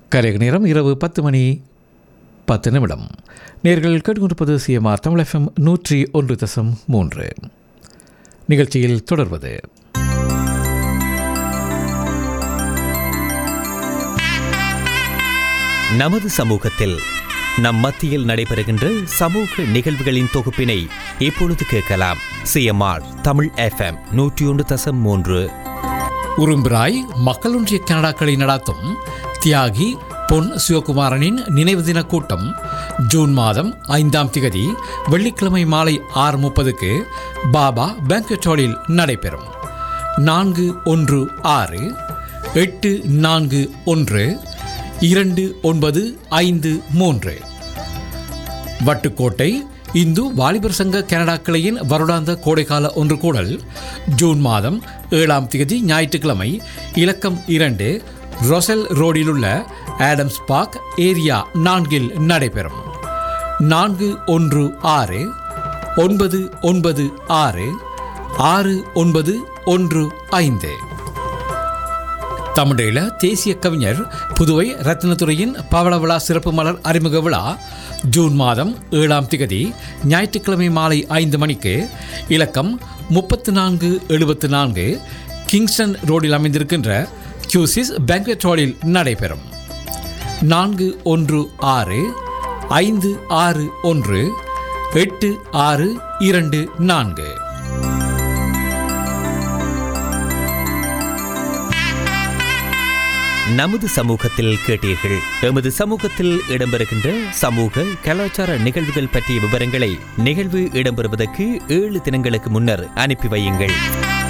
கரைக நேரம் இரவு பத்து மணி பத்து நிமிடம் நேர்கள் கேட்டுக்கொண்டிருப்பது சிஎம்ஆர் தமிழ் எஃப்எம் நூற்றி ஒன்று தசம் மூன்று நிகழ்ச்சியில் தொடர்வது நமது சமூகத்தில் நம் மத்தியில் நடைபெறுகின்ற சமூக நிகழ்வுகளின் தொகுப்பினை இப்பொழுது கேட்கலாம் சிஎம்ஆர் தமிழ் எஃப்எம் நூற்றி ஒன்று தசம் மூன்று உரும்பிராய் மக்கள் ஒன்றிய கனடாக்களை நடாத்தும் தியாகி பொன் சிவகுமாரனின் நினைவு தின கூட்டம் ஜூன் மாதம் ஐந்தாம் திகதி வெள்ளிக்கிழமை மாலை ஆறு முப்பதுக்கு பாபா பேங்க்வெட் ஹாலில் நடைபெறும் நான்கு ஒன்று ஆறு எட்டு நான்கு ஒன்று இரண்டு ஒன்பது ஐந்து மூன்று வட்டுக்கோட்டை இந்து வாலிபர் சங்க கனடா கிளையின் வருடாந்த கோடைக்கால ஒன்று கூடல் ஜூன் மாதம் ஏழாம் தேதி ஞாயிற்றுக்கிழமை இலக்கம் இரண்டு ரொசல் ரோடில் உள்ள ஆடம்ஸ் பார்க் ஏரியா நான்கில் நடைபெறும் நான்கு ஒன்று ஆறு ஒன்பது ஒன்பது ஆறு ஆறு ஒன்பது ஒன்று ஐந்து தமிழீழ தேசிய கவிஞர் புதுவை ரத்னத்துறையின் பவள விழா சிறப்பு மலர் அறிமுக விழா ஜூன் மாதம் ஏழாம் திகதி ஞாயிற்றுக்கிழமை மாலை ஐந்து மணிக்கு இலக்கம் முப்பத்து நான்கு எழுபத்து நான்கு கிங்ஸ்டன் ரோடில் அமைந்திருக்கின்ற கியூசிஸ் பேங்க்வெட் ஹாலில் நடைபெறும் நான்கு ஒன்று ஆறு ஐந்து ஆறு ஒன்று எட்டு ஆறு இரண்டு நான்கு நமது சமூகத்தில் கேட்டீர்கள் எமது சமூகத்தில் இடம்பெறுகின்ற சமூக கலாச்சார நிகழ்வுகள் பற்றிய விவரங்களை நிகழ்வு இடம்பெறுவதற்கு ஏழு தினங்களுக்கு முன்னர் அனுப்பி வையுங்கள்